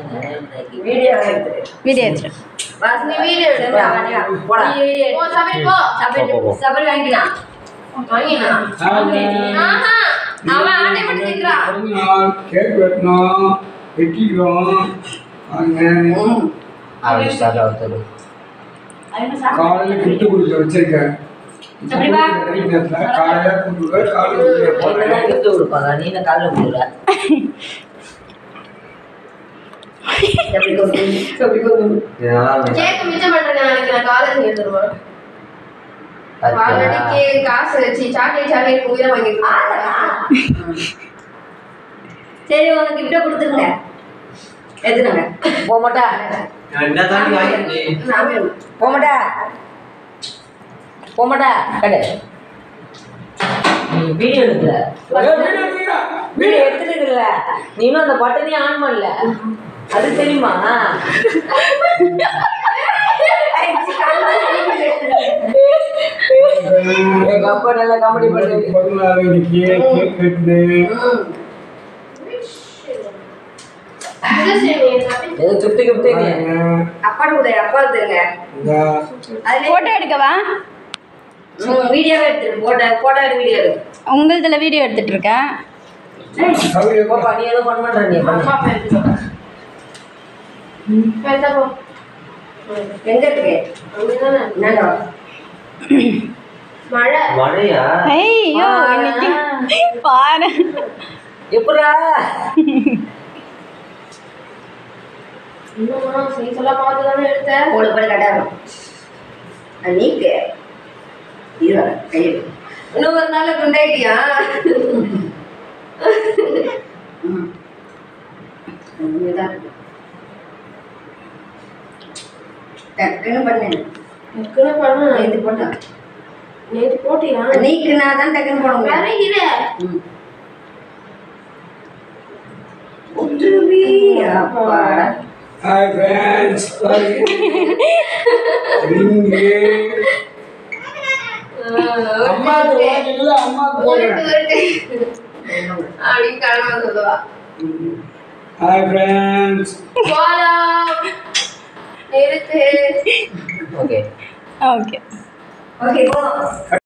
Video எடுத்துரு video எடுத்துரு வாசனி video எடுத்து போடா போ சபரி போ சபரி போ, போ, போ. சபரி வாங்கிக்கலாம் வாங்கினா ஆஹா அவன் ஆட்டை மட்டும் திட்டுறான் பிறந்தநாள் கேக் வெட்டணும் வெட்டிக்கிறோம் வாங்க அப்படி ஸ்டார்ட் ஆகுது காலையில் கிஃப்ட் கொடுக்க வச்சிருக்கேன் சரி, வா. நேரத்தில் காலையில் கொடுக்குறேன் காலையில் போடுறேன் கிஃப்ட் கொடுப்பாங்க நீ என்ன காலைல கொடுக்குற சபரி கொடுத்து சபரி கொடுத்து கேக் மிச்சம் பண்றேன் நினைக்கிறேன் காலேஜ் எடுத்துருவோம் ஆல்ரெடி கேக் காசு வச்சு சாக்லேட் சாக்லேட் உயிரை வாங்கிருக்கோம் சரி உங்க கிஃப்ட்டை கொடுத்துருங்க எடுத்துக்கங்க போக மாட்டா போக மாட்டா போக மாட்டா கடை நீ வீடியோ எடுக்கல வீடியோ எடுத்துட்டு நீ இன்னும் அந்த பட்டனையும் ஆன் பண்ணல அது தெரியுமா எங்க அப்பா நல்லா காமெடி பண்ணுது பிறந்தநாள் இன்னைக்கு கேக் வெட்டு ஏதோ சுத்தி கிஃப்ட் அப்பா கூட அப்பா எடுத்துருங்க ஃபோட்டோ எடுக்கவா வீடியோவே எடுத்துரு போட்டோ போட்டோ எடுத்து வீடியோ எடு உங்களதுல வீடியோ எடுத்துட்டு இருக்கேன் போப்பா நீ ஏதோ பண்ண மாட்டேற நீ பண்ணு. எங்க இருக்கு என்னடா மழை மழையா ஐயோ இன்னைக்கு பாரு எப்படா இன்னும் சீசெல்லாம் பார்த்து தானே எடுத்தேன் போடு போடு கட்டாரம் நீக்கு இது வர கையில் இன்னும் ஒரு நாள் குண்டாயிட்டியா ம். இதுதான். டக்குன்னு பண்ணு டக்குனு பண்ணு இது போட்டா நேற்று போட்டியா நீக்குனா தான் டக்குன்னு போட முடியும் வரைகிற ம். உருவி, அப்பாடா. ஹாய் ஃப்ரெண்ட்ஸ் ரிங்கு அம்மாவுக்கு உனக்கு இல்லை அம்மாவுக்கு போடுறேன் அப்படின்னு கிளம்ப சொல்லுவா ஹாய் ஃப்ரெண்ட்ஸ் போலாம் நிறுத்து ஓகே ஓகே ஓகே போ